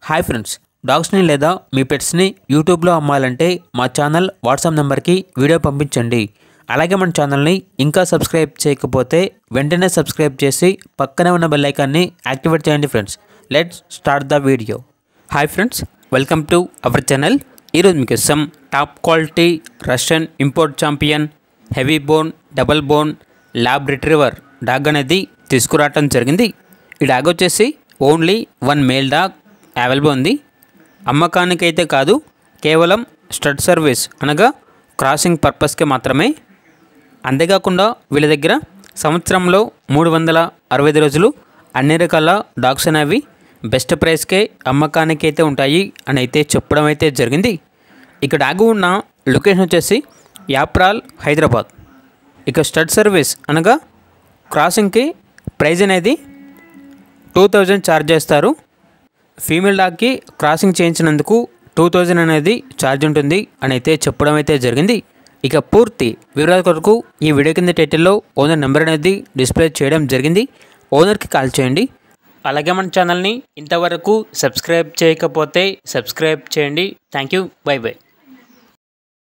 hi friends డాగ్స్ని లేదా మీ పెట్స్ని యూట్యూబ్లో అమ్మాలంటే మా ఛానల్ వాట్సాప్ నెంబర్కి వీడియో పంపించండి అలాగే మన ఛానల్ని ఇంకా సబ్స్క్రైబ్ చేయకపోతే వెంటనే సబ్స్క్రైబ్ చేసి పక్కనే ఉన్న బెల్ ఐకాన్ని యాక్టివేట్ చేయండి friends let's start the video hi friends welcome to our channel ఈరోజు మీకు some top quality Russian import champion heavy bone double bone lab retriever dog అనేది తీసుకురావటం జరిగింది ఈ డాగ్ వచ్చేసి only one male dog available ఉంది అమ్మకానికైతే కాదు కేవలం స్టడ్ సర్వీస్ అనగా క్రాసింగ్ పర్పస్కి మాత్రమే అంతేకాకుండా వీళ్ళ దగ్గర సంవత్సరంలో మూడు వందల అరవై ఐదు రోజులు అన్ని రకాల డాగ్స్ అనేవి బెస్ట్ ప్రైస్కే అమ్మకానికి అయితే ఉంటాయి అని అయితే చెప్పడం అయితే జరిగింది ఇక డాగ్ ఉన్న లొకేషన్ వచ్చేసి యాప్రాల్ హైదరాబాద్ ఇక స్టడ్ సర్వీస్ అనగా క్రాసింగ్కి ప్రైజ్ అనేది టూ థౌజండ్ ఛార్జ్ చేస్తారు ఫీమేల్ డాగ్కి క్రాసింగ్ చేయించినందుకు టూ థౌజండ్ అనేది ఛార్జ్ ఉంటుంది అని అయితే చెప్పడం అయితే జరిగింది ఇక పూర్తి వివరాల కొరకు ఈ వీడియో కింద టైటిల్లో ఓనర్ నెంబర్ అనేది డిస్ప్లే చేయడం జరిగింది ఓనర్కి కాల్ చేయండి అలాగే మన ఛానల్ని ఇంతవరకు సబ్స్క్రైబ్ చేయకపోతే సబ్స్క్రైబ్ చేయండి థ్యాంక్ యూ బై బై